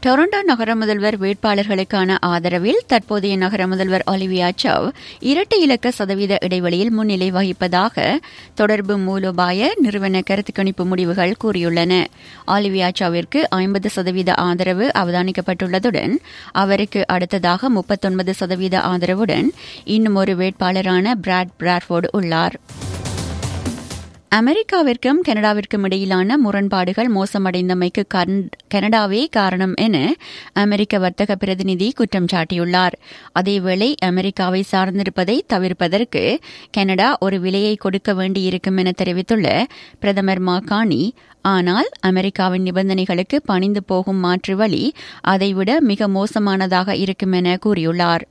Toronto நகர முதல்வர் வேட்பாளர்களுக்கான ஆதரவில் தற்போதைய நகர முதல்வர் ஒலிவியா சவ் இரட்டை இலக்க சதவீத இடைவெளியில் முன்னிலை வகிப்பதாக தொடர்பு மூலோபாய நிறுவன கருத்து கணிப்பு முடிவுகள் கூறியுள்ளன ஆலிவியா சவிற்கு ஐம்பது சதவீத ஆதரவு அவதானிக்கப்பட்டுள்ளதுடன் அவருக்கு அடுத்ததாக முப்பத்தொன்பது சதவீத ஆதரவுடன் இன்னும் ஒரு வேட்பாளரான பிராட் பிராட்ஃபோர்டு உள்ளார் அமெரிக்காவிற்கும் கனடாவிற்கும் இடையிலான முரண்பாடுகள் மோசமடைந்தமைக்கு கனடாவே காரணம் என அமெரிக்க வர்த்தக பிரதிநிதி குற்றம் சாட்டியுள்ளார் அதேவேளை அமெரிக்காவை சார்ந்திருப்பதை தவிர்ப்பதற்கு கனடா ஒரு விலையை கொடுக்க வேண்டியிருக்கும் என தெரிவித்துள்ள பிரதமர் மாகாணி ஆனால் அமெரிக்காவின் நிபந்தனைகளுக்கு பணிந்து போகும் மாற்று வழி அதைவிட மிக மோசமானதாக இருக்கும் என கூறியுள்ளார்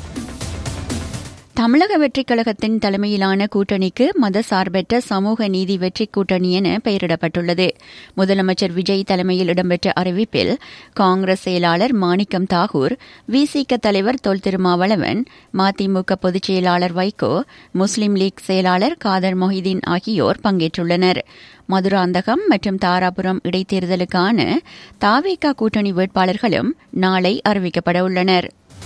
தமிழக வெற்றிக் கழகத்தின் தலைமையிலான கூட்டணிக்கு மதசார்பற்ற சமூக நீதி வெற்றி கூட்டணி என பெயரிடப்பட்டுள்ளது முதலமைச்சர் விஜய் தலைமையில் இடம்பெற்ற அறிவிப்பில் காங்கிரஸ் செயலாளர் மாணிக்கம் தாகூர் விசிக தலைவர் தொல் திருமாவளவன் மதிமுக பொதுச் செயலாளர் வைகோ முஸ்லீம் லீக் செயலாளர் காதர் மொஹிதீன் ஆகியோர் பங்கேற்றுள்ளனர் மதுராந்தகம் மற்றும் தாராபுரம் இடைத்தேர்தலுக்கான தாவேகா கூட்டணி வேட்பாளர்களும் நாளை அறிவிக்கப்பட உள்ளனா்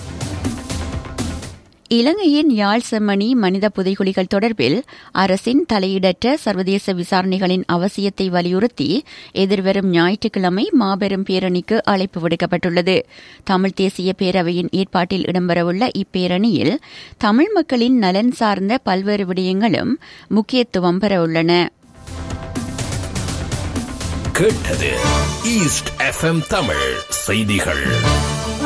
இலங்கையின் யாழ் செம்மணி மனித புதைகுழிகள் தொடர்பில் அரசின் தலையிடற்ற சர்வதேச விசாரணைகளின் அவசியத்தை வலியுறுத்தி எதிர்வரும் ஞாயிற்றுக்கிழமை மாபெரும் பேரணிக்கு அழைப்பு விடுக்கப்பட்டுள்ளது தமிழ் தேசிய பேரவையின் ஏற்பாட்டில் இடம்பெறவுள்ள இப்பேரணியில் தமிழ் மக்களின் நலன் சார்ந்த பல்வேறு விடயங்களும் முக்கியத்துவம் பெறவுள்ளன கேட்டது ஈஸ்ட் எஃப்எம் தமிழ் செய்திகள்